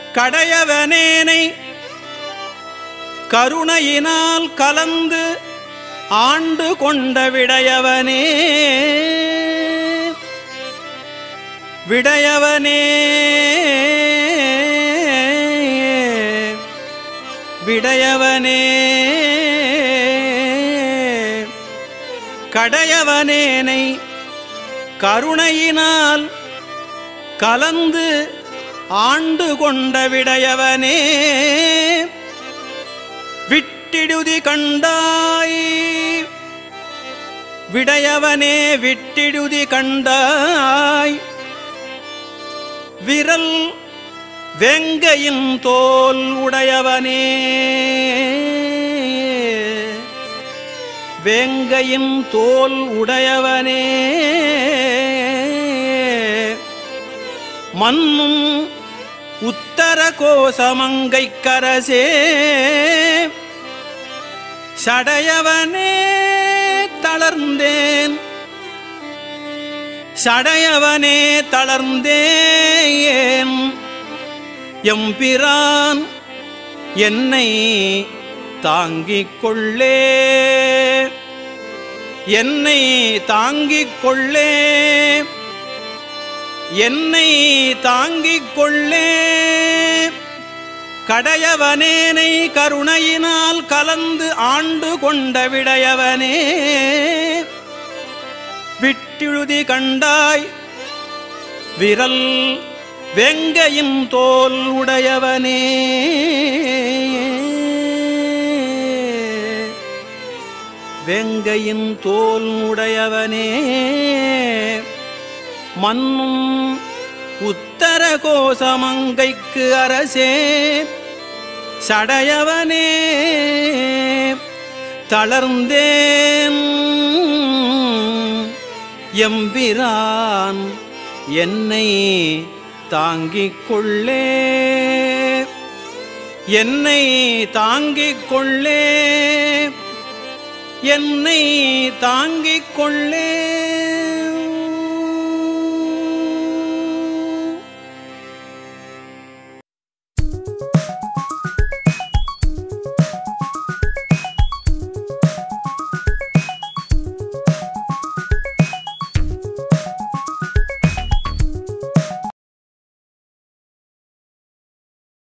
கடையவனேனை கருணையினால் கலந்து ஆண்டு கொண்ட விடையவனே விடையவனே விடையவனே கடையவனேனை கருணையினால் கலந்து ஆண்டு கொண்ட விடையவனே விட்டிடுதி கண்டாய் விடையவனே விட்டிடுதி கண்டாய் விரல் வெங்கையின் தோல் உடையவனே வேங்கையின் தோல் உடையவனே மன்னும் உத்தர கோசமங்கை கரசே சடையவனே தளர்ந்தேன் சடையவனே தளர்ந்தேன் எம்பிரான் என்னை தாங்கிக் கொள்ளே என்னை தாங்கிக் கொள்ளே என்னை தாங்கிக் கொள்ளே கடையவனேனை கருணையினால் கலந்து ஆண்டு கொண்ட விடையவனே விட்டிழுதி கண்டாய் விரல் வெங்கையின் தோல் உடையவனே வெங்கையின் தோல் உடையவனே மன்னும் உத்தர கோசமங்கைக்கு அரசே சடையவனே தளர்ந்தேன் எம்பிரான் என்னை தாங்கிக் கொள்ளே என்னை தாங்கிக் கொள்ளே என்னை தாங்கிக் கொள்ளே